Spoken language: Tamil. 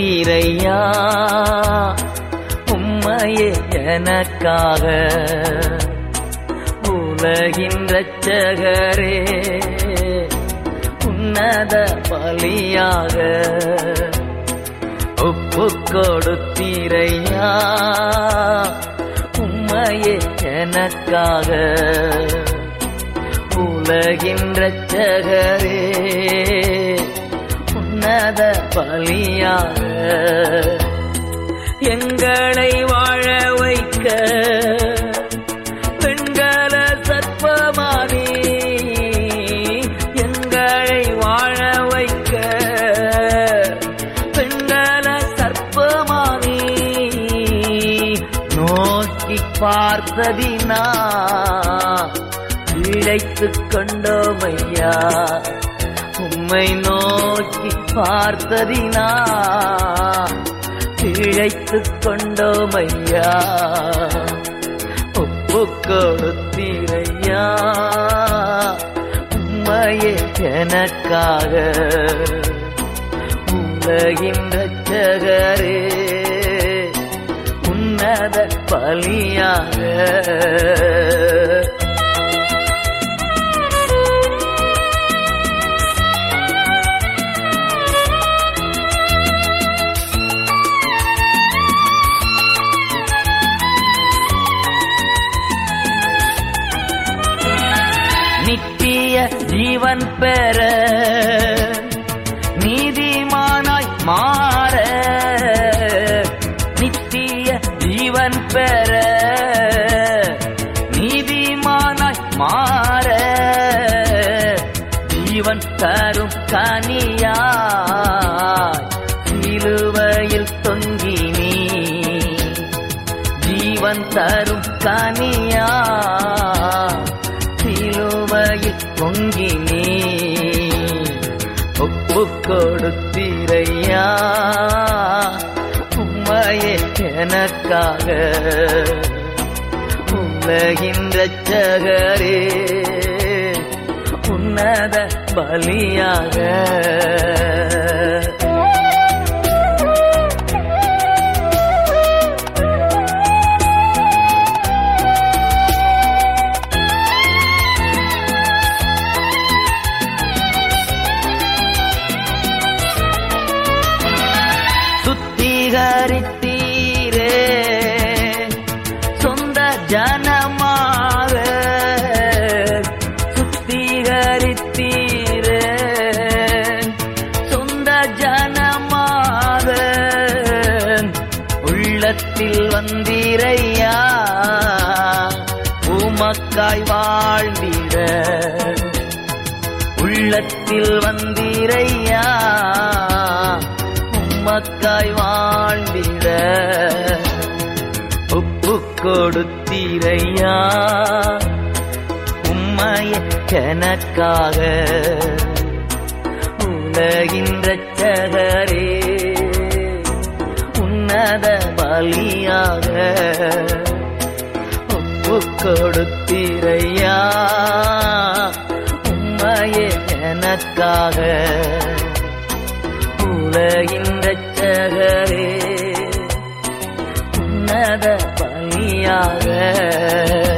கொடுத்தீரையா உம்மையே எனக்காக உலகின் ரட்சகரே உன்னத பலியாக ஒப்பு கொடுத்தீரையா உம்மையே எனக்காக உலகின் ரட்சகரே உன்னத பலியாக எங்களை வாழ வைக்க பெண்கள சர்ப்பமானி எங்களை வாழ வைக்க பெண்கள சர்ப்பமானி நோக்கி பார்த்ததினா இழைத்துக் கொண்டோமையா உம்மை நோக்கி பார்த்ததினா இழைத்துக் கொண்டோமையா ஒப்பு கொடுத்தீரையா உம்மையே எனக்காக உலகின் ரட்சகரே உன்னத பலியாக நித்திய ஜீவன் பெற நீதிமானாய் மாற நித்திய ஜீவன் பெற நீதிமானாய் மாற ஜீவன் தரும் கனியாய் சிலுவையில் தொங்கி நீ ஜீவன் தரும் கனியா சிலுவையில் பொங்கி நீ ஒப்பு கொடுத்தீரையா உம்மையே எனக்காக உலகின் ரட்சகரே உன்னத பலியாக சுத்திகரித்தீரே சொந்த ஜனமாக சுத்திகரித்தீரே சொந்த ஜனமாக உள்ளத்தில் வந்தீரையா உமக்காய் வாழ்ந்திட உள்ளத்தில் வந்தீரையா உம்மக்காய் வாழ்ந்திட ஒப்பு கொடுத்தீரையா உம்மைய எனக்காக உலகின் ரட்சகரே உன்னத பலியாக ஒப்பு கொடுத்தீரையா உம்மையே எனக்காக உலகின் ரட்சகரே உன்னத பலியாக